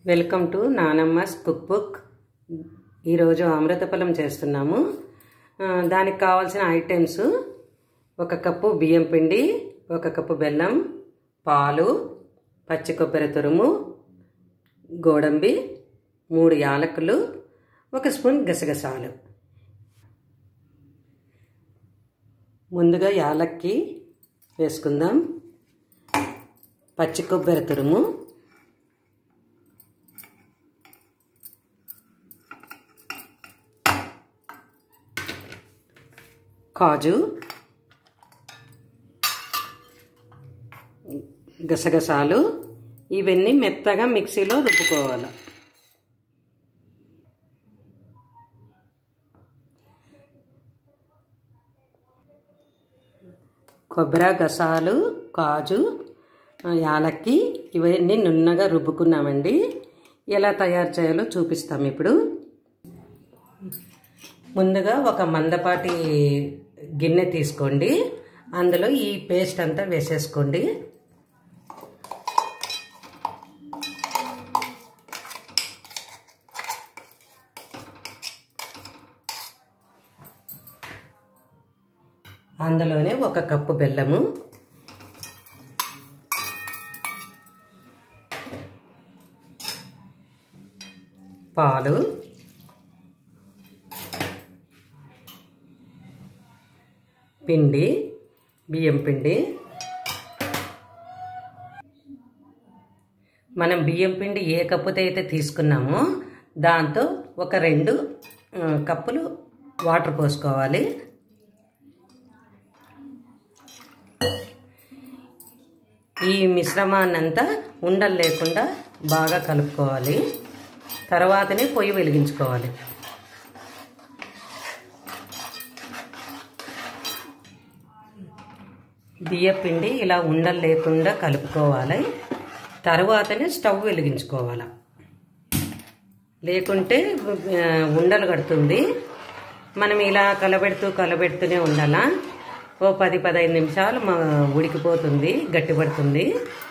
welcome to Nanamma's cook book ఈరోజు అమృతఫలం చేస్తున్నాము ఆ, దానికి కావాల్సిన ఐటమ్స్ ఒక కప్పు బియ్యం పిండి ఒక కప్పు బెల్లం పాలు పచ్చి కొబ్బరి తురుము గోడంబి మూడు యాలకులు ఒక స్పూన్ గసగసాలు ముందుగా యాలక్కి వేసుకుందాం పచ్చి కొబ్బరి తురుము కాజు గసగసాలు ఇవన్నీ మెత్తగా మిక్సీలో రుబ్బుకోవాలి కొబ్బరి గసాలు కాజు యాలక్కి ఇవన్నీ నున్నగా రుబ్బుకున్నామండి ఎలా తయారు చేయాలో చూపిస్తాం ఇప్పుడు ముందుగా ఒక మందపాటి గిన్నె తీసుకోండి అందులో ఈ పేస్ట్ అంతా వేసేసుకోండి అందులోనే ఒక కప్పు బెల్లము పాలు పిండి బియ్యం పిండి మనం బియ్యం పిండి ఏ కప్పుతో అయితే తీసుకున్నామో దాంతో ఒక రెండు ఆ, కప్పులు వాటర్ పోసుకోవాలి ఈ మిశ్రమాన్నంతా ఉండలు లేకుండా బాగా కలుపుకోవాలి తర్వాతనే పొయ్యి వెలిగించుకోవాలి బియ్య పిండి ఇలా ఉండలు లేకుండా కలుపుకోవాలి తర్వాతనే స్టవ్ వెలిగించుకోవాలి లేకుంటే ఆ, ఉండలు కడుతుంది మనం ఇలా కలబెడుతూ కలబెడుతూనే ఉండాలా ఓ పది పదహైదు నిమిషాలు మా ఉడికిపోతుంది గట్టిపడుతుంది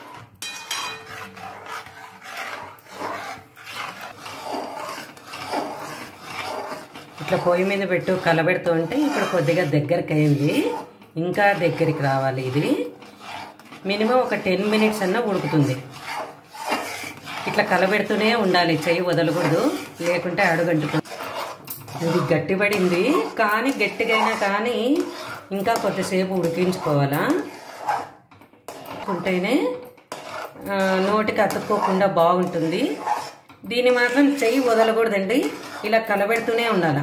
ఇట్లా పొయ్యి మీద పెట్టు కలబెడుతూ ఉంటే ఇప్పుడు కొద్దిగా దగ్గరికి అయింది ఇంకా దగ్గరికి రావాలి ఇది మినిమం ఒక టెన్ మినిట్స్ అన్న ఉడుకుతుంది ఇట్లా కలబెడుతూనే ఉండాలి చెయ్యి వదలకూడదు లేకుంటే అడుగంటుతుంది ఇది గట్టిపడింది కానీ గట్టిగైనా కానీ ఇంకా కొద్దిసేపు ఉడికించుకోవాలా ఉంటేనే ఆ, నోటికి అతుక్కోకుండా బాగుంటుంది దీన్ని మాత్రం చెయ్యి వదలకూడదండి ఇలా కలబెడుతూనే ఉండాలి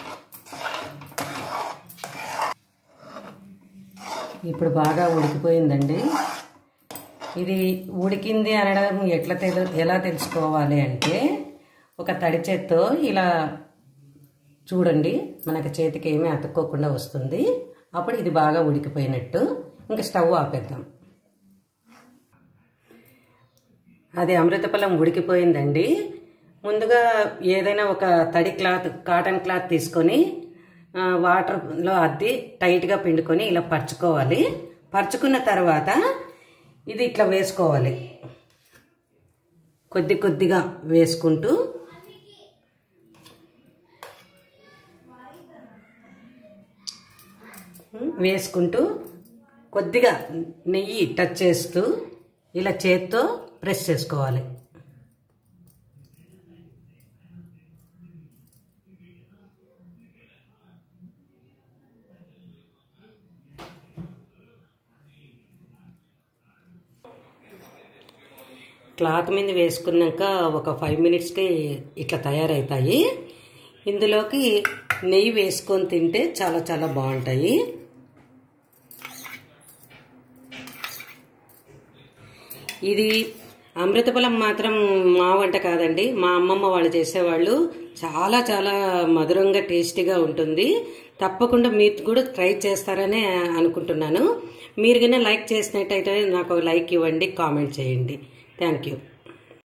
ఇప్పుడు బాగా ఉడికిపోయిందండి ఇది ఉడికింది అనడం ఎట్లా తెలు ఎలా తెలుసుకోవాలి అంటే ఒక తడి చేత్తో ఇలా చూడండి మనకి చేతికి ఏమీ అతుక్కోకుండా వస్తుంది అప్పుడు ఇది బాగా ఉడికిపోయినట్టు ఇంకా స్టవ్ ఆపేద్దాం అది అమృతఫలం ఉడికిపోయిందండి ముందుగా ఏదైనా ఒక తడి క్లాత్ కాటన్ క్లాత్ తీసుకొని ఆ, వాటర్లో అద్ది టైట్గా పిండుకొని ఇలా పరుచుకోవాలి పరుచుకున్న తర్వాత ఇది ఇట్లా వేసుకోవాలి కొద్ది కొద్దిగా వేసుకుంటూ వేసుకుంటూ కొద్దిగా నెయ్యి టచ్ చేస్తూ ఇలా చేత్తో ప్రెస్ చేసుకోవాలి క్లాత్ మీద వేసుకున్నాక ఒక ఫైవ్ మినిట్స్కి ఇట్లా తయారవుతాయి ఇందులోకి నెయ్యి వేసుకొని తింటే చాలా చాలా బాగుంటాయి ఇది అమృతఫలం మాత్రం మా వంట కాదండి మా అమ్మమ్మ వాళ్ళు చేసేవాళ్ళు చాలా చాలా మధురంగా టేస్టీగా ఉంటుంది తప్పకుండా మీరు కూడా ట్రై చేస్తారని అనుకుంటున్నాను మీరు కన్నా లైక్ చేసినట్టయితే నాకు ఒక లైక్ ఇవ్వండి కామెంట్ చేయండి థ్యాంక్ యూ